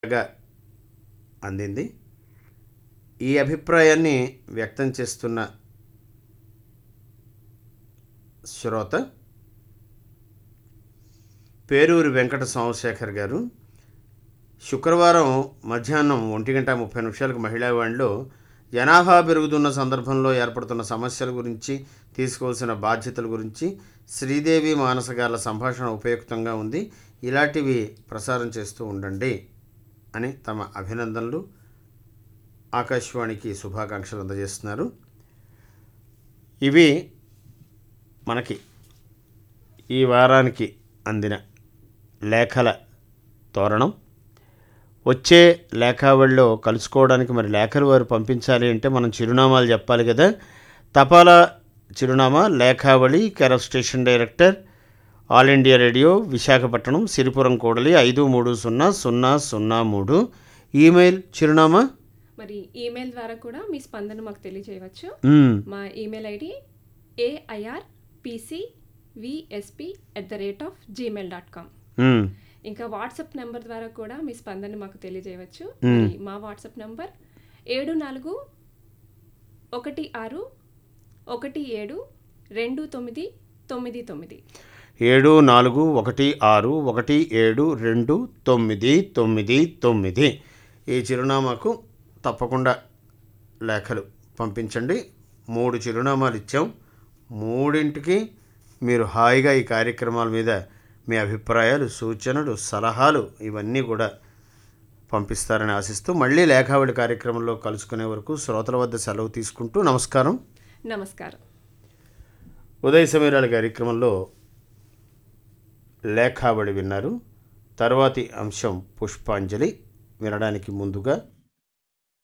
గా అందింది ఈ అభిప్రాయాన్ని వ్యక్తం చేస్తున్న శ్రోత పేరూరి వెంకట సోమశేఖర్ గారు శుక్రవారం మధ్యాహ్నం ఒంటి గంట ముప్పై నిమిషాలకు మహిళావాణిలో జనాభా పెరుగుతున్న సందర్భంలో ఏర్పడుతున్న సమస్యల గురించి తీసుకోవాల్సిన బాధ్యతల గురించి శ్రీదేవి మానసగాల సంభాషణ ఉపయుక్తంగా ఉంది ఇలాంటివి ప్రసారం చేస్తూ ఉండండి అని తమ అభినందనలు ఆకాశవాణికి శుభాకాంక్షలు అందజేస్తున్నారు ఇవి మనకి ఈ వారానికి అందిన లేఖల తోరణం వచ్చే లేఖావళిలో కలుసుకోవడానికి మరి లేఖలు వారు పంపించాలి అంటే మనం చిరునామాలు చెప్పాలి కదా తపాలా చిరునామా లేఖావళి care of station director all India radio Visakhapatnam Siripuram కూడలి ఐదు మూడు సున్నా సున్నా సున్నా మూడు ఈమెయిల్ చిరునామా మరి ఈమెయిల్ ద్వారా కూడా మీ స్పందన మాకు తెలియజేయవచ్చు మ్మ్. మా email ID AIR PC VSP at the rate of Gmail dot com మ్మ్. ఇంకా వాట్సాప్ నెంబర్ ద్వారా కూడా మీ స్పందన మాకు తెలియజేయవచ్చు మ్మ్. మరి మా వాట్సాప్ నెంబర్ ఏడు నాలుగు ఒకటి ఆరు ఒకటి ఏడు రెండు తొమ్మిది తొమ్మిది తొమ్మిది ఏడు నాలుగు ఒకటి ఆరు ఒకటి ఏడు రెండు తొమ్మిది తొమ్మిది తొమ్మిది ఈ చిరునామాకు తప్పకుండా లేఖలు పంపించండి మూడు చిరునామాలు ఇచ్చాం మూడింటికి మీరు హాయిగా ఈ కార్యక్రమాల మీద మీ అభిప్రాయాలు సూచనలు సలహాలు ఇవన్నీ కూడా పంపిస్తారని ఆశిస్తూ మళ్ళీ లేఖావళి కార్యక్రమంలో కలుసుకునే వరకు శ్రోతల వద్ద సెలవు తీసుకుంటూ నమస్కారం నమస్కారం ఉదయ సమీరాల కార్యక్రమంలో లేఖావళి విన్నారు తర్వాతి అంశం పుష్పాంజలి వినడానికి ముందుగా